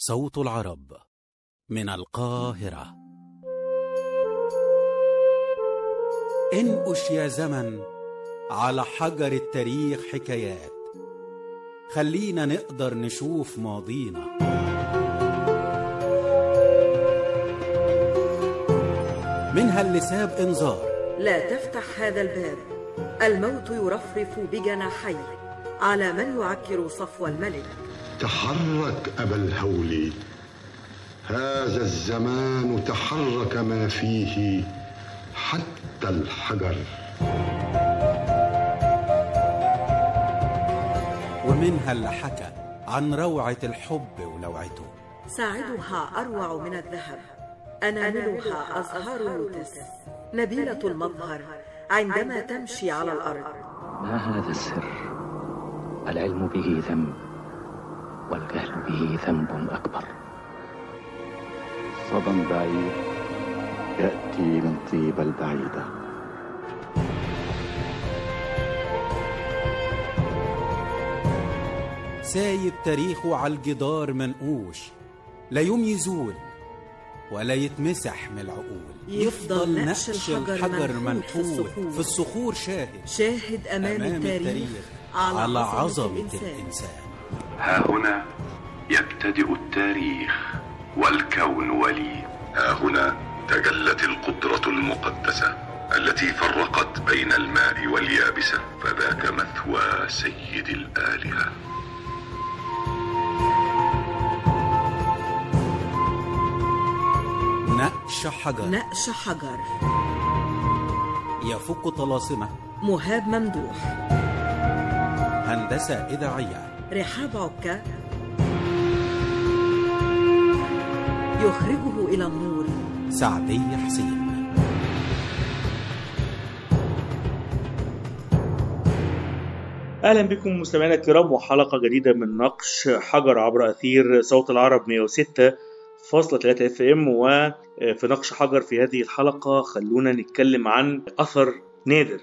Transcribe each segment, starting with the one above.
صوت العرب من القاهرة انقش يا زمن على حجر التاريخ حكايات خلينا نقدر نشوف ماضينا منها اللي ساب انذار لا تفتح هذا الباب الموت يرفرف بجناحيه على من يعكر صفو الملك تحرك أبا الهول هذا الزمان تحرك ما فيه حتى الحجر ومنها اللي حكى عن روعة الحب ولوعته ساعدها أروع من الذهب أناملها أزهار اللوتس نبيلة المظهر عندما تمشي على الأرض ما هذا السر العلم به ذنب والجهل به ذنب أكبر صدى بعيد يأتي من طيب البعيدة سايب تاريخه على الجدار منقوش لا يوم يزول ولا يتمسح من العقول يفضل نقش الحجر منحوت في الصخور. في الصخور شاهد شاهد أمام, أمام التاريخ, التاريخ على, على عظمة, عظمة الإنسان. الإنسان ها هنا يبتدئ التاريخ والكون ولي ها هنا تجلت القدرة المقدسة التي فرقت بين الماء واليابسة فذاك مثوى سيد الآلهة نقش حجر نقش حجر يفك طلاسمه مهاب ممدوح هندسة إذاعية رحاب عكا يخرجه إلى النور سعدية حسين اهلا بكم مستمعينا الكرام وحلقه جديده من نقش حجر عبر اثير صوت العرب 106.3 اف ام وفي نقش حجر في هذه الحلقه خلونا نتكلم عن اثر نادر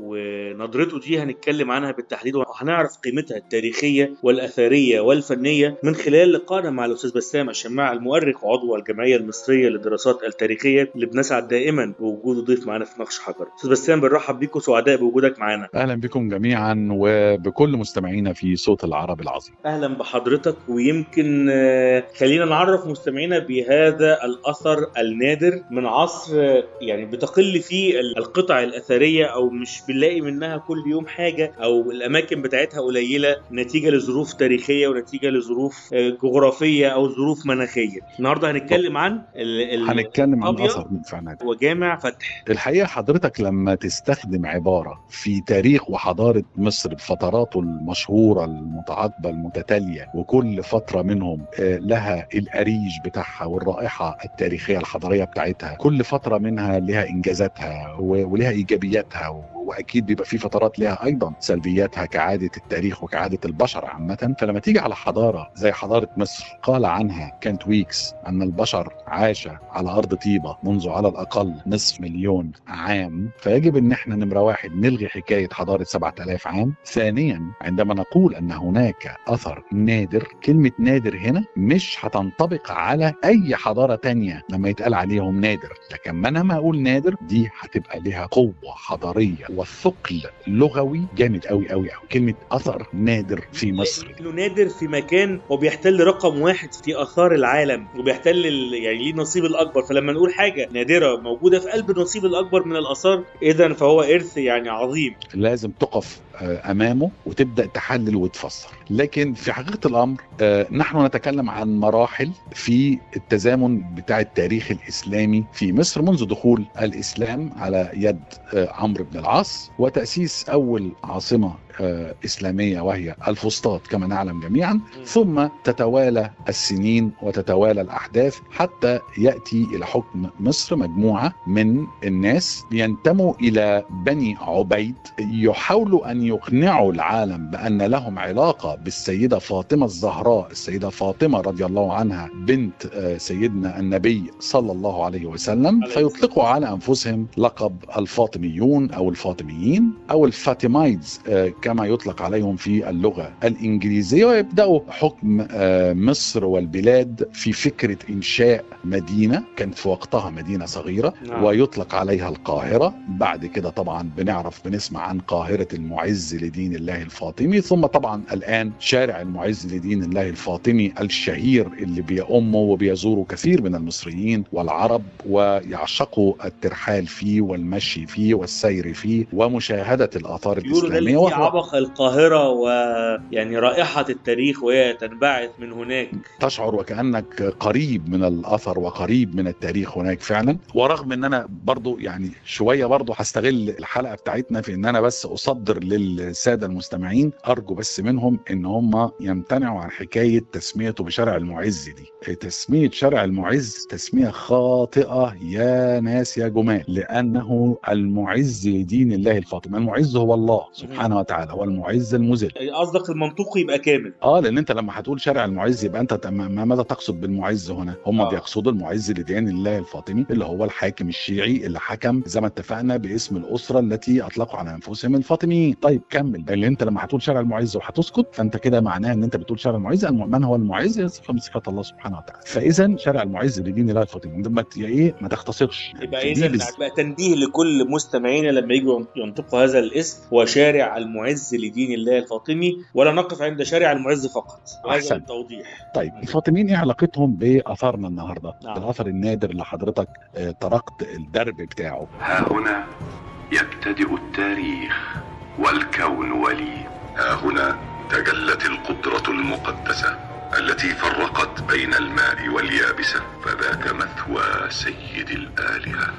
ونظرته دي هنتكلم عنها بالتحديد وهنعرف قيمتها التاريخية والأثرية والفنية من خلال لقائنا مع الأستاذ بسام الشماع المؤرخ وعضو الجمعية المصرية للدراسات التاريخية اللي بنسعد دائما بوجوده ضيف معانا في نقش حجر. أستاذ بسام بنرحب بيكم سعداء بوجودك معانا. اهلا بكم جميعا وبكل مستمعينا في صوت العرب العظيم اهلا بحضرتك ويمكن آه، خلينا نعرف مستمعينا بهذا الاثر النادر من عصر آه، يعني بتقل فيه ال- القطع الاثريه او مش بنلاقي منها كل يوم حاجه او الاماكن بتاعتها قليله نتيجه لظروف تاريخيه ونتيجه لظروف آه، جغرافيه او ظروف مناخيه النهارده هنتكلم عن ال- ال- هنتكلم عن الأبيض اثر من فنادق وجامع فتح الحقيقه حضرتك لما تستخدم عباره في تاريخ وحضاره مصر بفتراته المشهوره المتعاقبه المتتاليه وكل فتره منهم آه، لها الاريج بتاعها والرائحه التاريخيه الحضاريه بتاعتها كل فتره منها لها انجازاتها و- ولها ايجابياتها و- واكيد بيبقى في فترات لها ايضا سلبياتها كعاده التاريخ وكعاده البشر عامه فلما تيجي على حضاره زي حضاره مصر قال عنها كانت ويكس ان البشر عاش على ارض طيبه منذ على الاقل نصف مليون عام فيجب ان احنا نمره واحد نلغي حكايه حضاره 7000 عام ثانيا عندما نقول ان هناك اثر نادر كلمه نادر هنا مش هتنطبق على اي حضاره تانية لما يتقال عليهم نادر لكن ما انا ما اقول نادر دي هتبقى لها قوه حضاريه وثقل لغوي جامد قوي قوي قوي كلمه اثر نادر في مصر انه نادر في مكان وبيحتل رقم واحد في اثار العالم وبيحتل ال- يعني ليه النصيب الاكبر فلما نقول حاجه نادره موجوده في قلب النصيب الاكبر من الاثار اذا فهو ارث يعني عظيم لازم تقف آه، امامه وتبدا تحلل وتفسر لكن في حقيقه الامر آه، نحن نتكلم عن مراحل في التزامن بتاع التاريخ الاسلامي في مصر منذ دخول الاسلام على يد آه، عمرو بن العاص وتاسيس اول عاصمه آه، اسلاميه وهي الفسطاط كما نعلم جميعا ثم تتوالى السنين وتتوالى الاحداث حتى ياتي الى حكم مصر مجموعه من الناس ينتموا الى بني عبيد يحاولوا ان يقنعوا العالم بان لهم علاقه بالسيده فاطمه الزهراء السيده فاطمه رضي الله عنها بنت آه، سيدنا النبي صلى الله عليه وسلم عليه فيطلقوا على انفسهم لقب الفاطميون او الفاطميين او الفاطمايدز آه، كما يطلق عليهم في اللغة الإنجليزية ويبدأوا حكم آه، مصر والبلاد في فكرة إنشاء مدينة كانت في وقتها مدينة صغيرة نعم. ويطلق عليها القاهرة بعد كده طبعا بنعرف بنسمع عن قاهرة المعز لدين الله الفاطمي ثم طبعا الآن شارع المعز لدين الله الفاطمي الشهير اللي بيأمه وبيزوره كثير من المصريين والعرب ويعشقوا الترحال فيه والمشي فيه والسير فيه ومشاهدة الآثار بيقولوا ده اللي الإسلامية فيه وهو عبق القاهرة ويعني رائحة التاريخ وهي تنبعث من هناك تشعر وكأنك قريب من الأثر وقريب من التاريخ هناك فعلا ورغم ان انا برضو يعني شوية برضو هستغل الحلقة بتاعتنا في ان انا بس اصدر للسادة المستمعين ارجو بس منهم ان هم يمتنعوا عن حكاية تسميته بشارع المعز دي تسمية شارع المعز تسمية خاطئة يا ناس يا جمال لانه المعز لدين الله الفاطمي المعز هو الله سبحانه وتعالى والمعز المذل قصدك المنطوق يبقى كامل اه لان انت لما هتقول شارع المعز يبقى انت ما ما- ماذا تقصد بالمعز هنا؟ هم آه. آه. بيقصدوا المعز لدين الله الفاطمي اللي هو الحاكم الشيعي اللي حكم زي ما اتفقنا باسم الاسره التي اطلقوا على انفسهم الفاطميين، طيب كمل لان انت لما هتقول شارع المعز وهتسكت فانت كده معناه ان انت بتقول شارع المعز الم- من هو المعز؟ هي صفه من صفات الله سبحانه وتعالى، فاذا شارع المعز لدين الله الفاطمي ده ما ت- ايه ما تختصرش يبقى دي اذا بز- يبقى تنبيه لكل مستمعينا لما يجوا ينطقوا هذا الاسم هو شارع المعز لدين الله الفاطمي ولا نقف عند شارع المعز فقط وهذا أحسن. التوضيح طيب الفاطميين ايه علاقتهم باثارنا النهارده؟ نعم. الاثر النادر اللي حضرتك آه، طرقت الدرب بتاعه ها هنا يبتدئ التاريخ والكون ولي ها هنا تجلت القدرة المقدسة التي فرقت بين الماء واليابسة فذاك مثوى سيد الآلهة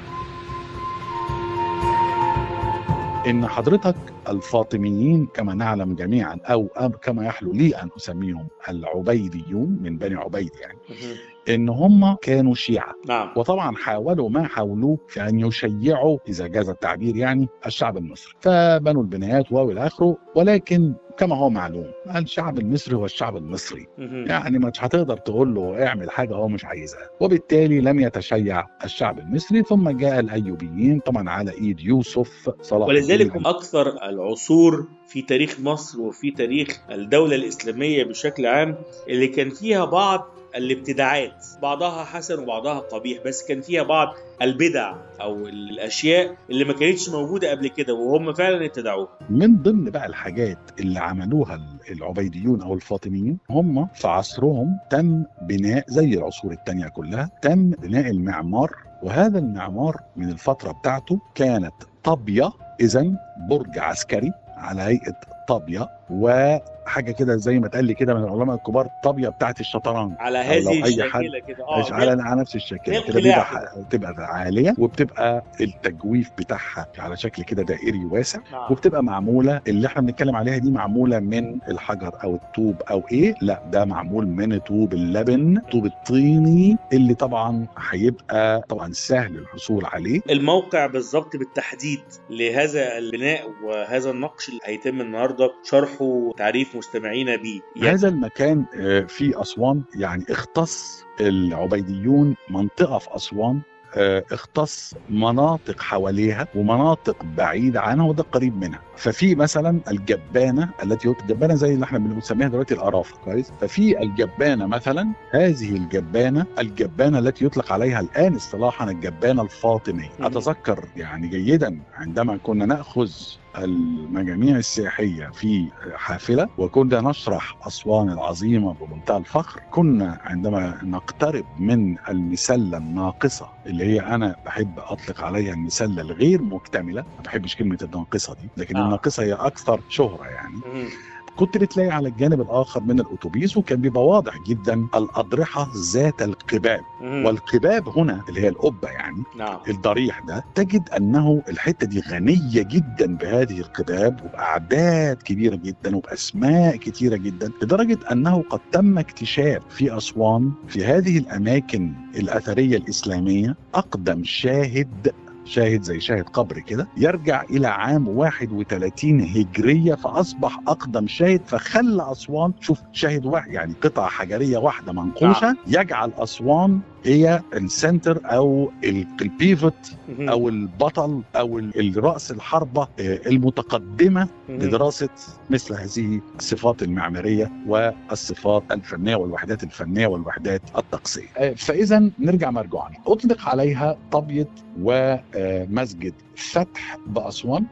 ان حضرتك الفاطميين كما نعلم جميعا او أم- كما يحلو لي ان اسميهم العبيديون من بني عبيد يعني ان هم كانوا شيعه نعم وطبعا حاولوا ما حاولوه في ان يشيعوا اذا جاز التعبير يعني الشعب المصري فبنوا البنايات والى اخره ولكن كما هو معلوم الشعب المصري هو الشعب المصري مهم. يعني مش هتقدر تقول له اعمل حاجه هو مش عايزها وبالتالي لم يتشيع الشعب المصري ثم جاء الايوبيين طبعا على ايد يوسف صلاح ولذلك الدين هم اكثر العصور في تاريخ مصر وفي تاريخ الدوله الاسلاميه بشكل عام اللي كان فيها بعض الابتداعات بعضها حسن وبعضها قبيح بس كان فيها بعض البدع او الاشياء اللي ما كانتش موجوده قبل كده وهم فعلا ابتدعوها من ضمن بقى الحاجات اللي عملوها العبيديون او الفاطميين هم في عصرهم تم بناء زي العصور التانية كلها تم بناء المعمار وهذا المعمار من الفترة بتاعته كانت طابية اذا برج عسكري على هيئة طابية وحاجة كده زي ما اتقال لي كده من العلماء الكبار طابية بتاعت الشطرنج على أو هذه لو أي حد الشاكله كده اه على على نفس الشكل هي كده القلاع بيبقى بتبقى عاليه وبتبقى التجويف بتاعها على شكل كده دائري واسع نعم. وبتبقى معموله اللي احنا بنتكلم عليها دي معموله من الحجر او الطوب او ايه لا ده معمول من طوب اللبن طوب الطيني اللي طبعا هيبقى طبعا سهل الحصول عليه الموقع بالظبط بالتحديد لهذا البناء وهذا النقش اللي هيتم النهارده شرحه وتعريف مستمعينا بيه يعني هذا المكان آه، في اسوان يعني اختص العبيديون منطقه في اسوان آه، اختص مناطق حواليها ومناطق بعيدة عنها وده قريب منها ففي مثلا الجبانة التي الجبانة زي اللي احنا بنسميها دلوقتي القرافة كويس ففي الجبانة مثلا هذه الجبانة الجبانة التي يطلق عليها الآن اصطلاحا الجبانة الفاطمية مم. أتذكر يعني جيدا عندما كنا نأخذ المجاميع السياحية في حافلة وكنا نشرح أسوان العظيمة بمنتهى الفخر كنا عندما نقترب من المسلة الناقصة اللي هي أنا بحب أطلق عليها المسلة الغير مكتملة ما بحبش كلمة الناقصة دي لكن آه. آه. الناقصة هي أكثر شهرة يعني مهم. كنت بتلاقي على الجانب الآخر من الأتوبيس وكان بيبقى واضح جدا الأضرحة ذات القباب مهم. والقباب هنا اللي هي القبة يعني نعم الضريح ده تجد انه الحته دي غنيه جدا بهذه القباب وباعداد كبيره جدا وباسماء كثيره جدا لدرجه انه قد تم اكتشاف في اسوان في هذه الاماكن الاثريه الاسلاميه اقدم شاهد شاهد زي شاهد قبر كده يرجع الى عام 31 هجريه فاصبح اقدم شاهد فخلى اسوان شوف شاهد واحد يعني قطعه حجريه واحده منقوشه يجعل اسوان هي السنتر او ال- البيفوت مهم. او البطل او ال- الراس الحربه آه، المتقدمه مهم. لدراسه مثل هذه الصفات المعماريه والصفات الفنيه والوحدات الفنيه والوحدات الطقسيه. آه، فاذا نرجع مرجوعا اطلق عليها طبيه ومسجد فتح باسوان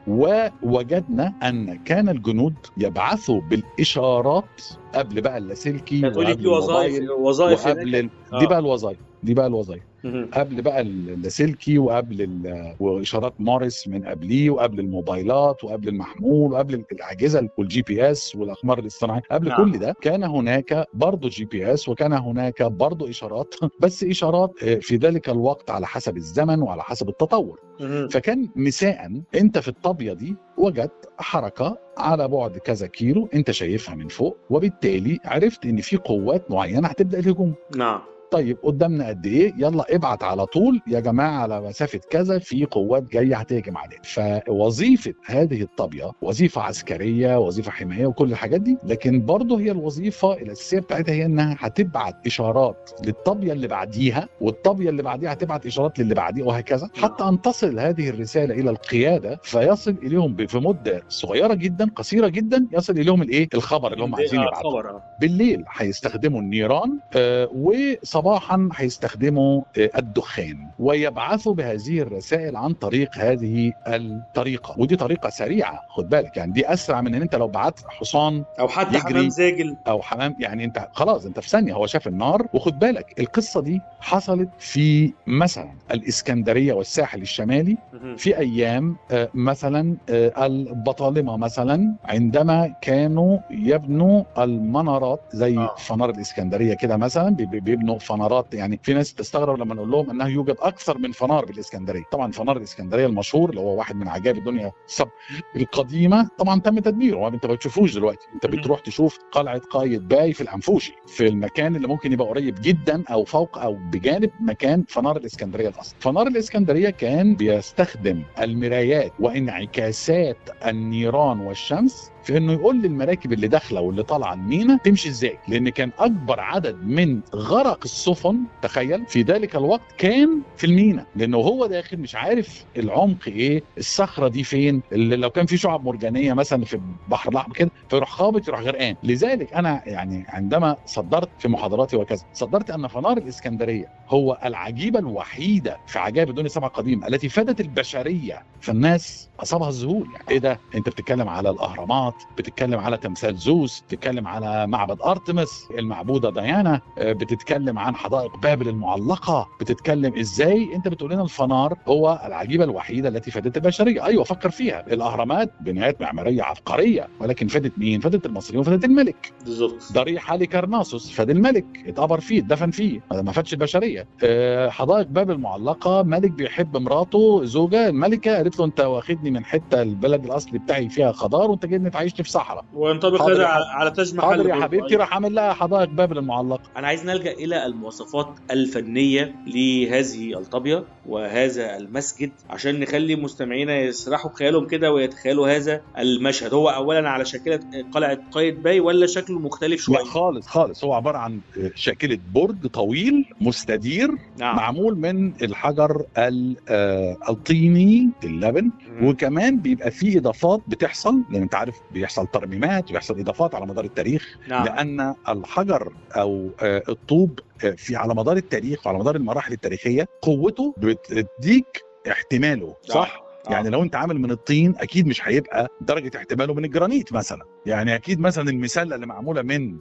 ووجدنا ان كان الجنود يبعثوا بالاشارات قبل بقى اللاسلكي هتقولي وقبل في وظائف الموبايل وظائف وقبل هناك. ال... دي آه. بقى الوظائف دي بقى الوظائف مهم. قبل بقى اللاسلكي وقبل ال- واشارات موريس من قبليه وقبل الموبايلات وقبل المحمول وقبل الاجهزه والجي بي اس والاقمار الاصطناعيه قبل نعم. كل ده كان هناك برضه جي بي اس وكان هناك برضه اشارات بس اشارات آه، في ذلك الوقت على حسب الزمن وعلى حسب التطور مهم. فكان مساء انت في الطابيه دي وجدت حركه على بعد كذا كيلو انت شايفها من فوق وبالتالي عرفت ان في قوات معينه هتبدا الهجوم نعم طيب قدامنا قد ايه يلا ابعت على طول يا جماعه على مسافه كذا في قوات جايه هتهجم علينا فوظيفه هذه الطابيه وظيفه عسكريه وظيفه حمايه وكل الحاجات دي لكن برضه هي الوظيفه الاساسيه بتاعتها هي انها هتبعت اشارات للطابيه اللي بعديها والطابيه اللي بعديها هتبعت اشارات للي بعديها وهكذا حتى ان تصل هذه الرساله الى القياده فيصل اليهم ب- في مده صغيره جدا قصيره جدا يصل اليهم الايه الخبر اللي هم عايزين آه، يبعتوه خبر آه. بالليل هيستخدموا النيران آه، وصباحا هيستخدموا آه، الدخان ويبعثوا بهذه الرسائل عن طريق هذه الطريقه ودي طريقه سريعه خد بالك يعني دي اسرع من ان انت لو بعت حصان او حتى يجري. حمام زاجل او حمام يعني انت خلاص انت في ثانيه هو شاف النار وخد بالك القصه دي حصلت في مثلا الاسكندريه والساحل الشمالي مهم. في ايام آه، مثلا آه، البطالمه مثلا عندما كانوا يبنوا المنارات زي آه. فنار الاسكندريه كده مثلا بي- بي- بيبنوا فنارات يعني في ناس تستغرب لما نقول لهم انه يوجد اكثر من فنار بالاسكندريه طبعا فنار الاسكندريه المشهور اللي هو واحد من عجائب الدنيا السبع القديمه طبعا تم تدميره انت ما بتشوفوش دلوقتي انت مم. بتروح تشوف قلعه قايد باي في الانفوشي في المكان اللي ممكن يبقى قريب جدا او فوق او بجانب مكان فنار الاسكندريه الاصلي فنار الاسكندريه كان بيستخدم المرايات وانعكاسات النيران والشمس في انه يقول للمراكب اللي داخله واللي طالعه المينا تمشي ازاي لان كان اكبر عدد من غرق السفن تخيل في ذلك الوقت كان في المينا لانه هو داخل مش عارف العمق ايه الصخره دي فين اللي لو كان في شعاب مرجانيه مثلا في البحر الاحمر كده فيروح خابط يروح غرقان لذلك انا يعني عندما صدرت في محاضراتي وكذا صدرت ان فنار الاسكندريه هو العجيبه الوحيده في عجائب الدنيا السبعه القديمه التي فادت البشريه فالناس اصابها الذهول يعني ايه ده انت بتتكلم على الاهرامات بتتكلم على تمثال زوس بتتكلم على معبد ارتمس المعبوده ديانا آه، بتتكلم عن حدائق بابل المعلقه بتتكلم ازاي انت بتقول لنا الفنار هو العجيبه الوحيده التي فادت البشريه ايوه فكر فيها الاهرامات بنايات معماريه عبقريه ولكن فادت مين فادت المصريين وفادت الملك بالظبط ضريح علي كرناسوس فاد الملك اتقبر فيه اتدفن فيه هذا ما فادش البشريه آه، حدائق باب المعلقه ملك بيحب مراته زوجه الملكه قالت له انت واخدني من حته البلد الاصلي بتاعي فيها خضار وانت جايبني تعيشني في صحراء وينطبق حاضر هذا يا على حبيبي. على تاج محل حاضر يا برضه. حبيبتي راح اعمل لها حدائق بابل المعلقه انا عايز نلجا الى المواصفات الفنيه لهذه الطابيه وهذا المسجد عشان نخلي مستمعينا يسرحوا بخيالهم كده ويتخيلوا هذا المشهد هو اولا على شكله قلعه قايد باي ولا شكله مختلف لا شويه خالص خالص هو عباره عن شاكله برج طويل مستدير نعم معمول من الحجر ال- آه، الطيني اللبن مم. وكمان بيبقى فيه اضافات بتحصل لان انت عارف بيحصل ترميمات وبيحصل اضافات على مدار التاريخ نعم لان الحجر او آه، الطوب آه، في على مدار التاريخ وعلى مدار المراحل التاريخيه قوته بتديك احتماله صح؟ آه. يعني لو انت عامل من الطين اكيد مش هيبقى درجه احتماله من الجرانيت مثلا يعني اكيد مثلا المسله اللي معموله من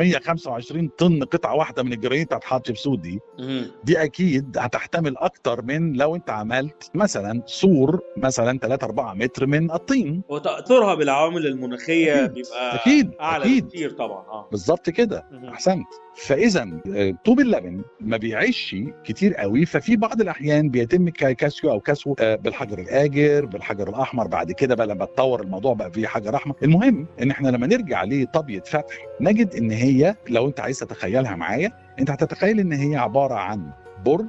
325 طن قطعه واحده من الجرانيت بتاعت حتشبسوت دي مم. دي اكيد هتحتمل اكتر من لو انت عملت مثلا سور مثلا 3 4 متر من الطين وتاثرها بالعوامل المناخيه أكيد. بيبقى أكيد. اعلى أكيد. بكتير طبعا اه بالظبط كده مم. احسنت فاذا آه، طوب اللبن ما بيعيش كتير قوي ففي بعض الاحيان بيتم ك- كسيه او كسوه آه، بالحجر الاجر بالحجر الاحمر بعد كده بقى لما اتطور الموضوع بقى فيه حجر احمر المهم ان احنا لما نرجع لطبية فتح نجد ان هي لو انت عايز تتخيلها معايا انت هتتخيل ان هي عباره عن برج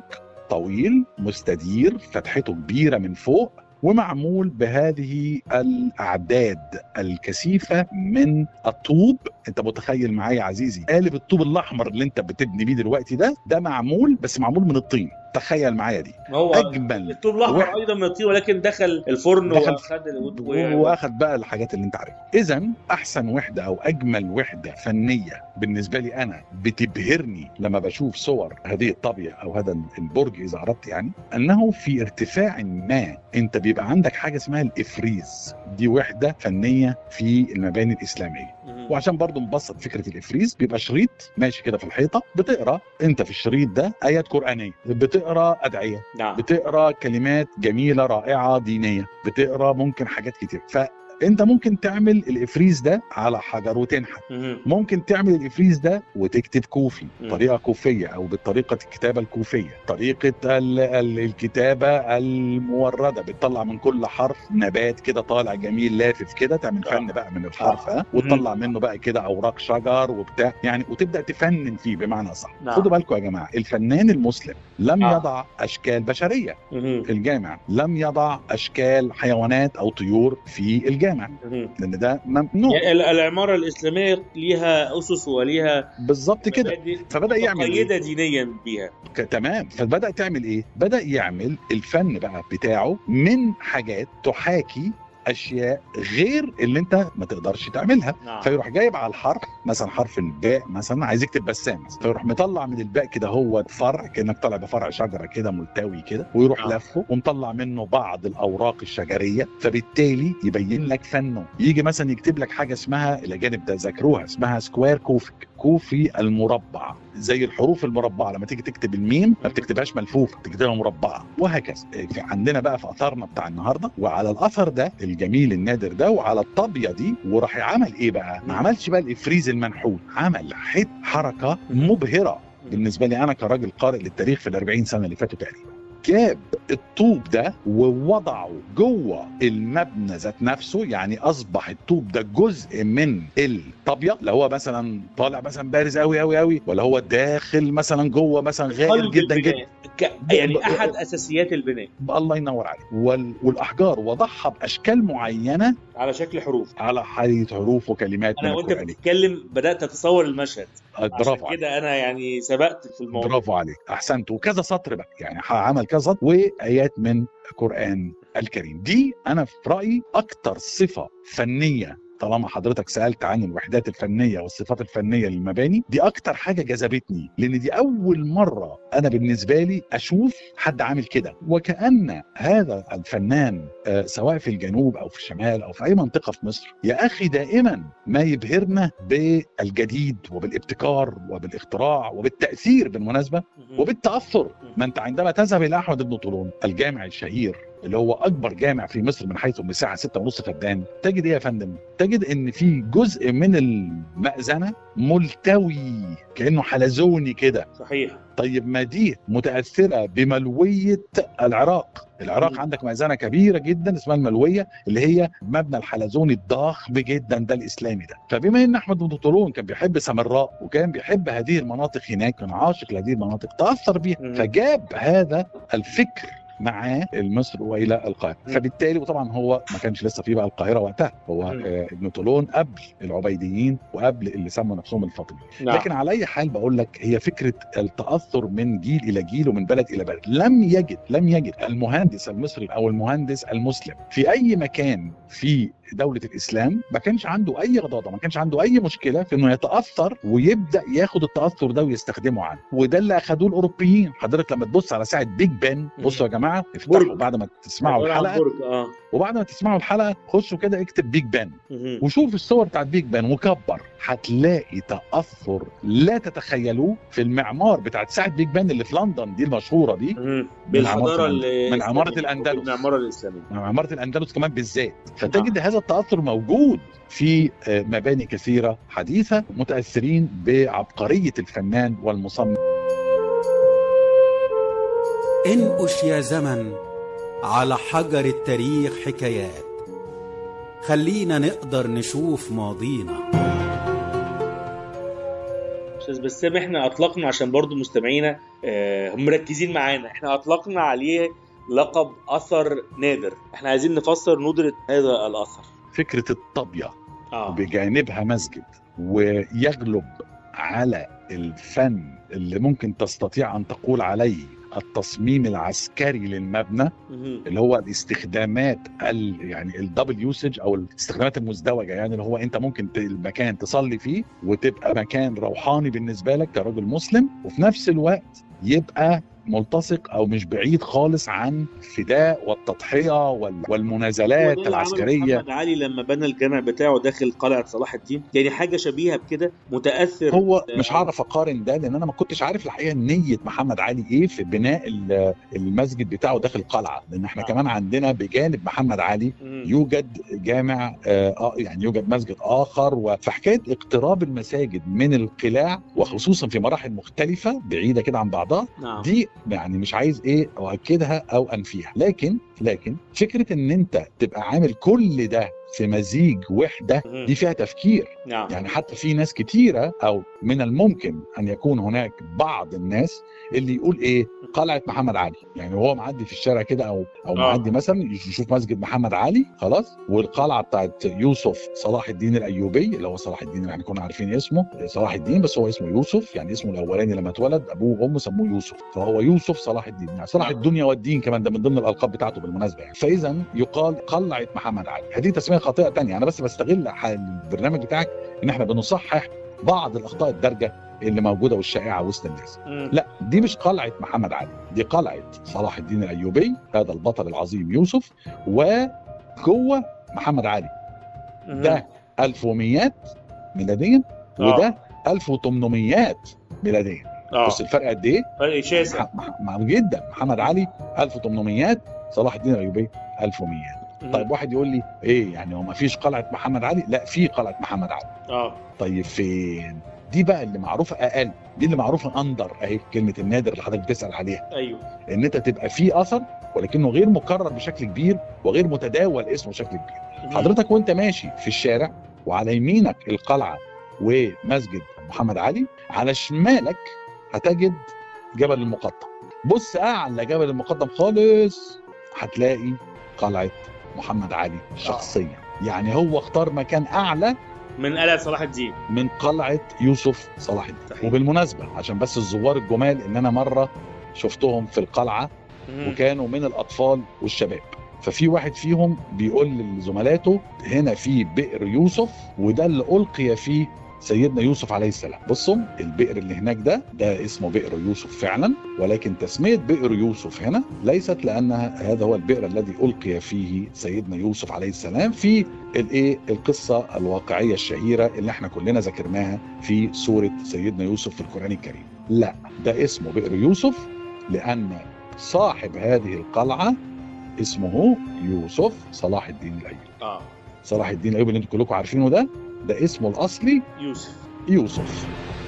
طويل مستدير فتحته كبيره من فوق ومعمول بهذه الاعداد الكثيفه من الطوب انت متخيل معايا عزيزي قالب الطوب الاحمر اللي انت بتبني بيه دلوقتي ده ده معمول بس معمول من الطين تخيل معايا دي هو اجمل الطوب الاحمر واحد. ايضا من الطين ولكن دخل الفرن دخل- واخد و- واخد بقى الحاجات اللي انت عارفها اذا احسن وحده او اجمل وحده فنيه بالنسبه لي انا بتبهرني لما بشوف صور هذه الطابيه او هذا البرج اذا اردت يعني انه في ارتفاع ما انت بيبقى عندك حاجه اسمها الافريز دي وحده فنيه في المباني الاسلاميه مهم. وعشان برضو نبسط فكره الافريز بيبقى شريط ماشي كده في الحيطه بتقرا انت في الشريط ده ايات قرانيه بتقرا ادعيه نعم بتقرا كلمات جميله رائعه دينيه بتقرا ممكن حاجات كتير فانت ممكن تعمل الافريز ده على حجر وتنحت مهم. ممكن تعمل الافريز ده وتكتب كوفي مم. طريقه كوفيه او بطريقه الكتابه الكوفيه طريقه ال ال الكتابه المورده بتطلع من كل حرف نبات كده طالع جميل لافف كده تعمل فن آه. بقى من الحرف آه. ده وتطلع منه بقى كده اوراق شجر وبتاع يعني وتبدا تفنن فيه بمعنى صح نعم. خدوا بالكم يا جماعه الفنان المسلم لم آه. يضع اشكال بشريه مهم. في الجامع لم يضع اشكال حيوانات او طيور في الجامع مهم. لان ده ممنوع يعني ال- العماره الاسلاميه ليها اسس وليها بالظبط كده مبادئ فبدا يعمل إيه؟ مقيده دينيا بيها ك- تمام فبدا تعمل ايه بدا يعمل الفن بقى بتاعه من حاجات تحاكي اشياء غير اللي انت ما تقدرش تعملها نعم فيروح جايب على الحرف مثلا حرف الباء مثلا عايز يكتب بسام مثلا. فيروح مطلع من الباء كده هو فرع كانك طالع بفرع شجره كده ملتوي كده ويروح آه. لفه ومطلع منه بعض الاوراق الشجريه فبالتالي يبين لك فنه يجي مثلا يكتب لك حاجه اسمها الاجانب ده ذاكروها اسمها سكوير كوفك كوفي المربع زي الحروف المربعه لما تيجي تكتب الميم ما بتكتبهاش ملفوفه بتكتبها مربعه وهكذا في عندنا بقى في اثارنا بتاع النهارده وعلى الاثر ده الجميل النادر ده وعلى الطابيه دي وراح عمل ايه بقى ما عملش بقى الافريز المنحوت عمل حت حركه مبهره بالنسبه لي انا كراجل قارئ للتاريخ في ال 40 سنه اللي فاتوا تقريبا جاب الطوب ده ووضعه جوه المبنى ذات نفسه يعني اصبح الطوب ده جزء من الطابيه اللي هو مثلا طالع مثلا بارز قوي قوي قوي ولا هو داخل مثلا جوه مثلا غائر قلب جدا جدا البناء. ك... يعني احد اساسيات البناء الله ينور عليك وال... والاحجار وضعها باشكال معينه على شكل حروف على حالة حروف وكلمات من انا وانت القرآن بتتكلم بدات اتصور المشهد برافو عشان عليك كده انا يعني سبقت في الموضوع برافو عليك احسنت وكذا سطر بقى يعني عمل كذا سطر وايات من القران الكريم دي انا في رايي اكتر صفه فنيه طالما حضرتك سالت عن الوحدات الفنيه والصفات الفنيه للمباني دي اكتر حاجه جذبتني لان دي اول مره انا بالنسبه لي اشوف حد عامل كده وكان هذا الفنان آه، سواء في الجنوب او في الشمال او في اي منطقه في مصر يا اخي دائما ما يبهرنا بالجديد وبالابتكار وبالاختراع وبالتاثير بالمناسبه وبالتاثر ما انت عندما تذهب الى احمد بن طولون الجامع الشهير اللي هو اكبر جامع في مصر من حيث المساحه 6.5 فدان تجد ايه يا فندم تجد ان في جزء من المأذنه ملتوي كانه حلزوني كده صحيح طيب ما دي متاثره بملويه العراق العراق مم. عندك مأذنه كبيره جدا اسمها الملويه اللي هي مبنى الحلزوني الضخم جدا ده الاسلامي ده فبما ان احمد بن طولون كان بيحب سامراء وكان بيحب هذه المناطق هناك كان عاشق لهذه المناطق تاثر بيها مم. فجاب هذا الفكر معاه مصر والى القاهره مم. فبالتالي وطبعا هو ما كانش لسه في بقى القاهره وقتها هو مم. آه ابن طولون قبل العبيديين وقبل اللي سموا نفسهم الفاطميين نعم لكن على اي حال بقول لك هي فكره التاثر من جيل الى جيل ومن بلد الى بلد لم يجد لم يجد المهندس المصري او المهندس المسلم في اي مكان في دوله الاسلام ما كانش عنده اي غضاضه ما كانش عنده اي مشكله في انه يتاثر ويبدا ياخد التاثر ده ويستخدمه عنه وده اللي اخدوه الاوروبيين حضرتك لما تبص على ساعه بيج بان بصوا يا جماعه افتحوا برج. بعد ما تسمعوا عبارة عن الحلقه برج اه وبعد ما تسمعوا الحلقه خشوا كده اكتب بيج بان مهم. وشوف الصور بتاعت بيج بان وكبر هتلاقي تاثر لا تتخيلوه في المعمار بتاعت ساعه بيج بان اللي في لندن دي المشهوره دي مهم. من عمارة بالحضاره الأندلس. ال- من عمارة الإسلامية. الأندلس. من العماره الاسلاميه مع عماره الاندلس كمان بالذات فتجد هذا التاثر موجود في آه، مباني كثيره حديثه متاثرين بعبقريه الفنان والمصمم انقش يا زمن على حجر التاريخ حكايات خلينا نقدر نشوف ماضينا استاذ بسام احنا اطلقنا عشان برضو مستمعينا آه، هم مركزين معانا احنا اطلقنا عليه لقب اثر نادر احنا عايزين نفسر ندرة هذا الاثر فكره الطابيه اه بجانبها مسجد ويغلب على الفن اللي ممكن تستطيع ان تقول عليه التصميم العسكري للمبنى مهم. اللي هو الاستخدامات ال يعني الدبل يوسج او الاستخدامات المزدوجه يعني اللي هو انت ممكن ت- المكان تصلي فيه وتبقى مكان روحاني بالنسبه لك كرجل مسلم وفي نفس الوقت يبقى ملتصق او مش بعيد خالص عن الفداء والتضحيه وال- هو والمنازلات ده اللي عمله العسكريه محمد علي لما بنى الجامع بتاعه داخل قلعه صلاح الدين يعني حاجه شبيهه بكده متاثر هو مش هعرف اقارن ده لان انا ما كنتش عارف الحقيقه نيه محمد علي ايه في بناء ال- المسجد بتاعه داخل القلعه لان احنا آه. كمان عندنا بجانب محمد علي مم. يوجد جامع آه يعني يوجد مسجد اخر و- فحكايه اقتراب المساجد من القلاع وخصوصا في مراحل مختلفه بعيده كده عن بعضها نعم دي يعني مش عايز ايه اؤكدها او انفيها لكن لكن فكره ان انت تبقى عامل كل ده في مزيج وحده مم. دي فيها تفكير نعم يعني حتى في ناس كتيرة أو من الممكن أن يكون هناك بعض الناس اللي يقول إيه قلعة محمد علي يعني وهو معدي في الشارع كده أو أو آه. معدي مثلا يشوف مسجد محمد علي خلاص والقلعة بتاعت يوسف صلاح الدين الأيوبي اللي هو صلاح الدين يعني كنا عارفين اسمه صلاح الدين بس هو اسمه يوسف يعني اسمه الأولاني لما اتولد أبوه وأمه سموه يوسف فهو يوسف صلاح الدين يعني صلاح الدنيا والدين كمان ده من ضمن الألقاب بتاعته بالمناسبة يعني فإذا يقال قلعة محمد علي هذه تسمية خاطئة تانية أنا بس بستغل ح- البرنامج بتاعك ان احنا بنصحح بعض الاخطاء الدارجه اللي موجوده والشائعه وسط الناس مم. لا دي مش قلعه محمد علي دي قلعه صلاح الدين الايوبي هذا البطل العظيم يوسف وجوه محمد علي مم. ده 1100 ميلاديا آه. وده 1800 ميلاديا اه بص الفرق قد ايه فرق شاسع مح- مح- مح- جدا محمد علي 1800 صلاح الدين الايوبي 1100 مم. طيب واحد يقول لي ايه يعني هو ما فيش قلعه محمد علي لا في قلعه محمد علي اه طيب فين دي بقى اللي معروفه اقل دي اللي معروفه اندر اهي كلمه النادر اللي حضرتك بتسال عليها ايوه ان انت تبقى في اثر ولكنه غير مكرر بشكل كبير وغير متداول اسمه بشكل كبير مم. حضرتك وانت ماشي في الشارع وعلى يمينك القلعه ومسجد محمد علي على شمالك هتجد جبل المقطم بص اعلى جبل المقطم خالص هتلاقي قلعه محمد علي شخصيا يعني هو اختار مكان اعلى من قلعه صلاح الدين من قلعه يوسف صلاح الدين صحيح. وبالمناسبه عشان بس الزوار الجمال ان انا مره شفتهم في القلعه مم. وكانوا من الاطفال والشباب ففي واحد فيهم بيقول لزملاته هنا في بئر يوسف وده اللي القي فيه سيدنا يوسف عليه السلام بصوا البئر اللي هناك ده ده اسمه بئر يوسف فعلا ولكن تسمية بئر يوسف هنا ليست لأنها هذا هو البئر الذي ألقي فيه سيدنا يوسف عليه السلام في الايه القصة الواقعية الشهيرة اللي احنا كلنا ذكرناها في سورة سيدنا يوسف في القرآن الكريم لا ده اسمه بئر يوسف لأن صاحب هذه القلعة اسمه يوسف صلاح الدين الأيوبي اه صلاح الدين الأيوبي اللي انتم كلكم عارفينه ده ده اسمه الأصلي يوسف يوسف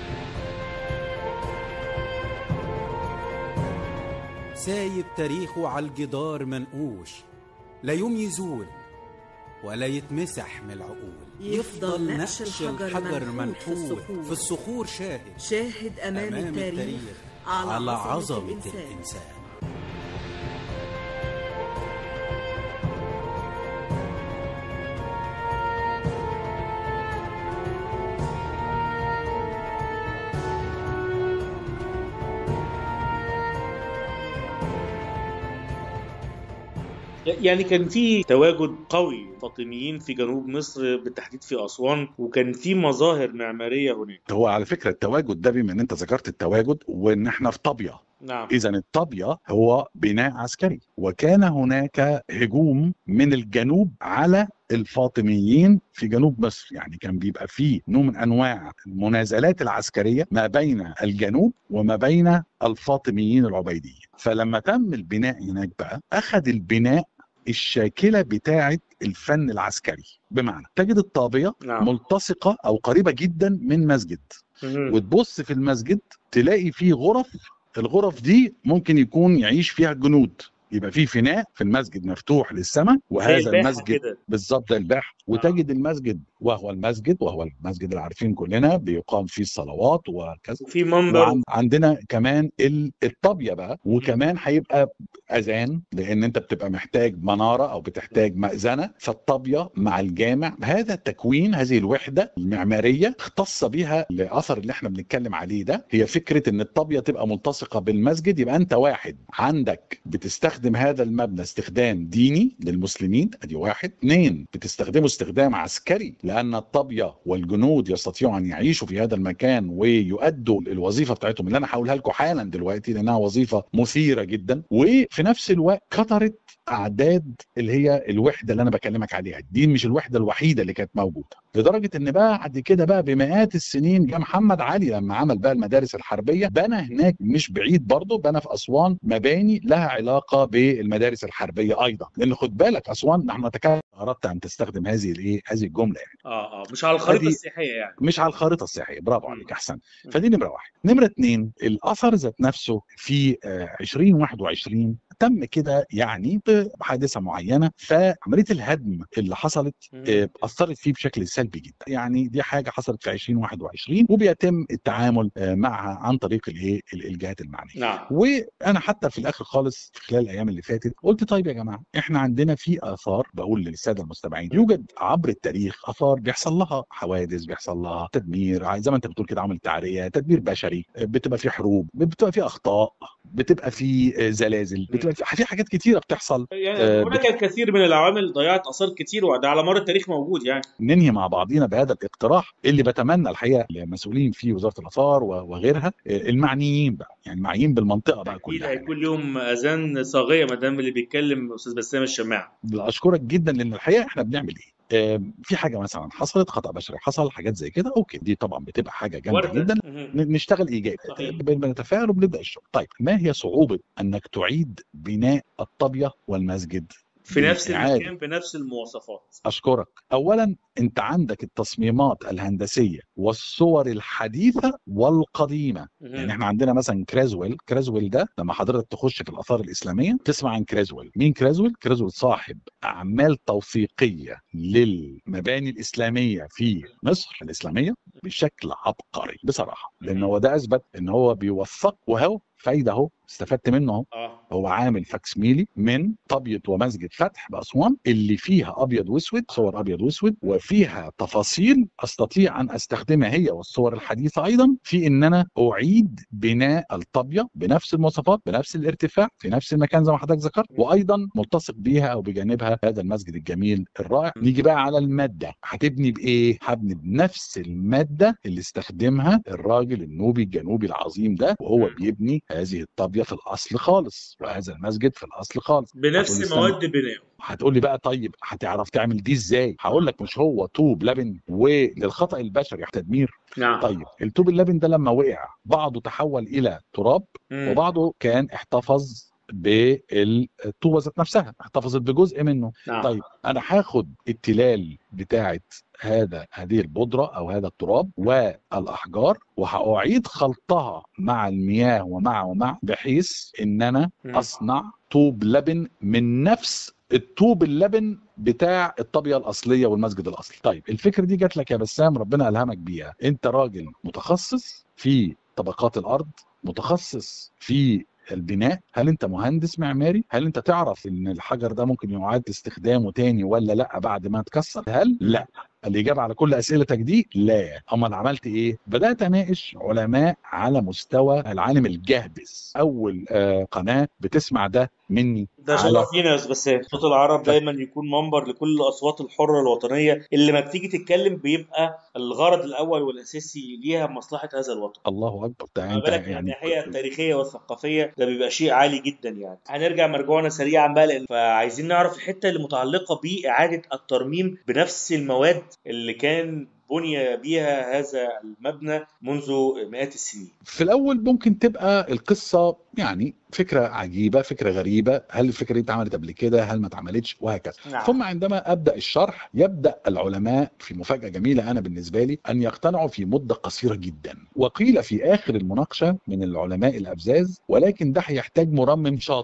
سايب تاريخه على الجدار منقوش لا يوم يزول ولا يتمسح من العقول يفضل نقش الحجر منحوت في الصخور. في الصخور شاهد شاهد أمام, أمام التاريخ, التاريخ على, على عظمة, عظمة الإنسان. الإنسان يعني كان في تواجد قوي فاطميين في جنوب مصر بالتحديد في اسوان وكان في مظاهر معماريه هناك هو على فكرة التواجد ده بما ان انت ذكرت التواجد وان احنا في طابية نعم اذا الطابية هو بناء عسكري وكان هناك هجوم من الجنوب على الفاطميين في جنوب مصر يعني كان بيبقى فيه نوع من انواع المنازلات العسكريه ما بين الجنوب وما بين الفاطميين العبيديين فلما تم البناء هناك بقى اخذ البناء الشاكله بتاعه الفن العسكري بمعنى تجد الطابيه نعم. ملتصقه او قريبه جدا من مسجد مهم. وتبص في المسجد تلاقي فيه غرف الغرف دي ممكن يكون يعيش فيها جنود يبقى في فناء في المسجد مفتوح للسماء زي وهذا الباحة المسجد كده بالظبط زي الباحة وتجد المسجد وهو المسجد وهو المسجد اللي عارفين كلنا بيقام فيه الصلوات وكذا وفي منبر وعندنا كمان ال- الطابيه بقى وكمان هيبقى اذان لان انت بتبقى محتاج مناره او بتحتاج مأذنه فالطابيه مع الجامع هذا التكوين هذه الوحده المعماريه اختص بها الاثر اللي احنا بنتكلم عليه ده هي فكره ان الطابيه تبقى ملتصقه بالمسجد يبقى انت واحد عندك بتستخدم هذا المبنى استخدام ديني للمسلمين ادي واحد اثنين بتستخدمه استخدام عسكري لان الطابيه والجنود يستطيعوا ان يعيشوا في هذا المكان ويؤدوا الوظيفه بتاعتهم اللي انا هقولها لكم حالا دلوقتي لانها وظيفه مثيره جدا وفي نفس الوقت كترت اعداد اللي هي الوحده اللي انا بكلمك عليها دي مش الوحده الوحيده اللي كانت موجوده لدرجه ان بعد كده بقى بمئات السنين جه محمد علي لما عمل بقى المدارس الحربيه بنى هناك مش بعيد برضه بنى في اسوان مباني لها علاقه بالمدارس الحربيه ايضا لان خد بالك اسوان نحن نتكلم اردت ان تستخدم هذه الايه هذه الجمله يعني اه اه مش على الخريطه هذه- السياحيه يعني مش على الخريطه السياحيه برافو عليك احسن مم. فدي نمره واحد نمره اثنين الاثر ذات نفسه في آه، 2021 تم كده يعني بحادثه معينه فعمليه الهدم اللي حصلت مم. آه، اثرت فيه بشكل سلبي جدا يعني دي حاجه حصلت في 2021 وبيتم التعامل آه، معها عن طريق الايه ال- الجهات المعنيه نعم وانا حتى في الاخر خالص في خلال الايام اللي فاتت قلت طيب يا جماعه احنا عندنا في اثار بقول للساده المستمعين يوجد عبر التاريخ اثار بيحصل لها حوادث بيحصل لها تدمير زي ما انت بتقول كده عمل تعريه تدمير بشري بتبقى في حروب بتبقى في اخطاء بتبقى في آه، زلازل بتبقى في في حاجات كتيره بتحصل يعني آه، هناك الكثير من العوامل ضيعت اثار كتير وده على مر التاريخ موجود يعني ننهي مع بعضينا بهذا الاقتراح اللي بتمنى الحقيقه المسؤولين في وزاره الاثار و- وغيرها آه، المعنيين بقى يعني المعنيين بالمنطقه بقى اكيد كلها هيكون ليهم اذان صاغيه ما دام اللي بيتكلم استاذ بسام الشماع اشكرك جدا لان الحقيقه احنا بنعمل ايه آه، في حاجه مثلا حصلت خطا بشري حصل حاجات زي كده اوكي دي طبعا بتبقى حاجه جامده وردة. جدا مهم. ن- نشتغل ايجابي صحيح. بن- بنتفاعل وبنبدا الشغل طيب ما هي صعوبه انك تعيد بناء الطابيه والمسجد في نفس بالإعادة؟ المكان بنفس المواصفات اشكرك اولا انت عندك التصميمات الهندسيه والصور الحديثه والقديمه مهم. يعني احنا عندنا مثلا كرازويل كرازويل ده لما حضرتك تخش في الاثار الاسلاميه تسمع عن كرازويل مين كرازويل كرازويل صاحب اعمال توثيقيه للمباني الاسلاميه في مصر الاسلاميه بشكل عبقري بصراحه لان هو ده اثبت ان هو بيوثق وهو فايده اهو استفدت منه اهو اه هو عامل فاكسميلي من طابيه ومسجد فتح باسوان اللي فيها ابيض واسود صور ابيض واسود وفيها تفاصيل استطيع ان استخدمها هي والصور الحديثه ايضا في ان انا اعيد بناء الطابيه بنفس المواصفات بنفس الارتفاع في نفس المكان زي ما حضرتك ذكرت وايضا ملتصق بيها او بجانبها هذا المسجد الجميل الرائع نيجي بقى على الماده هتبني بايه هبني بنفس الماده اللي استخدمها الراجل النوبي الجنوبي العظيم ده وهو بيبني هذه الطابيه في الاصل خالص وهذا المسجد في الاصل خالص هتقول لي بنفس استنى. مواد بنائه هتقول لي بقى طيب هتعرف تعمل دي ازاي هقول لك مش هو طوب لبن وللخطا البشري تدمير نعم طيب الطوب اللبن ده لما وقع بعضه تحول الى تراب مم. وبعضه كان احتفظ بالطوبه ذات نفسها احتفظت بجزء منه نعم طيب انا هاخد التلال بتاعه هذا هذه البودره او هذا التراب والاحجار وهاعيد خلطها مع المياه ومع ومع بحيث ان انا مم. اصنع طوب لبن من نفس الطوب اللبن بتاع الطابيه الاصليه والمسجد الاصلي طيب الفكره دي جات لك يا بسام ربنا الهمك بيها انت راجل متخصص في طبقات الارض متخصص في البناء هل انت مهندس معماري هل انت تعرف ان الحجر ده ممكن يعاد استخدامه تاني ولا لا بعد ما اتكسر هل لا الاجابه على كل اسئلتك دي لا امال عملت ايه بدات اناقش علماء على مستوى العالم الجهبذ اول آه قناه بتسمع ده مني ده على- شرف لينا يا استاذ بسام صوت العرب دايما يكون منبر لكل الاصوات الحره الوطنيه اللي ما بتيجي تتكلم بيبقى الغرض الاول والاساسي ليها مصلحه هذا الوطن الله اكبر ده ما انت بالك من يعني الناحيه التاريخيه والثقافيه ده بيبقى شيء عالي جدا يعني هنرجع مرجوعنا سريعا بقى لان فعايزين نعرف الحته اللي متعلقه باعاده الترميم بنفس المواد اللي كان بني بيها هذا المبنى منذ مئات السنين في الاول ممكن تبقى القصه يعني فكره عجيبه فكره غريبه هل الفكره دي اتعملت قبل كده هل ما اتعملتش وهكذا نعم. ثم عندما ابدا الشرح يبدا العلماء في مفاجاه جميله انا بالنسبه لي ان يقتنعوا في مده قصيره جدا وقيل في اخر المناقشه من العلماء الابزاز ولكن ده هيحتاج مرمم شاطر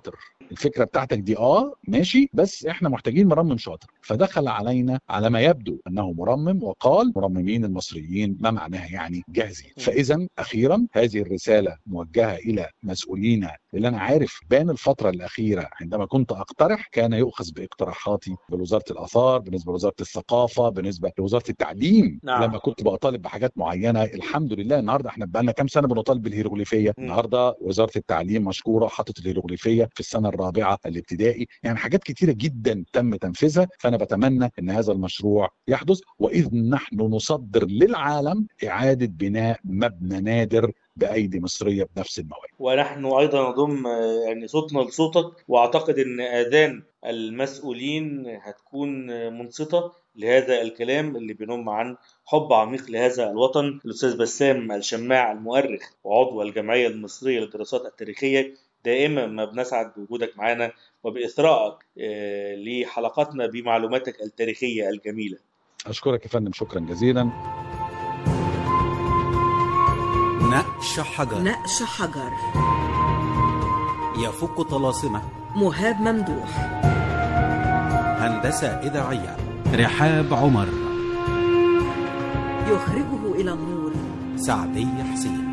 الفكره بتاعتك دي اه ماشي بس احنا محتاجين مرمم شاطر فدخل علينا على ما يبدو انه مرمم وقال مرممين المصريين ما معناها يعني جاهزين فاذا اخيرا هذه الرساله موجهه الى مسؤولينا اللي انا عارف بان الفتره الاخيره عندما كنت اقترح كان يؤخذ باقتراحاتي بوزاره الاثار بالنسبه لوزاره الثقافه بالنسبه لوزاره التعليم نعم. لما كنت بطالب بحاجات معينه الحمد لله النهارده احنا بقى لنا كام سنه بنطالب بالهيروغليفيه مم. النهارده وزاره التعليم مشكوره حطت الهيروغليفيه في السنه الرابعه الابتدائي يعني حاجات كتيره جدا تم تنفيذها فانا بتمنى ان هذا المشروع يحدث واذ نحن نصدر للعالم اعاده بناء مبنى نادر بايدي مصريه بنفس المواد ونحن ايضا نضم آه، يعني صوتنا لصوتك واعتقد ان اذان المسؤولين هتكون آه، منصته لهذا الكلام اللي بينم عن حب عميق لهذا الوطن الاستاذ بسام الشماع المؤرخ وعضو الجمعيه المصريه للدراسات التاريخيه دائما ما بنسعد بوجودك معنا وباثرائك آه، لحلقاتنا بمعلوماتك التاريخيه الجميله اشكرك يا فندم شكرا جزيلا نقش حجر نقش حجر يفك طلاسمه مهاب ممدوح هندسة إذاعية رحاب عمر يخرجه إلى النور سعدي حسين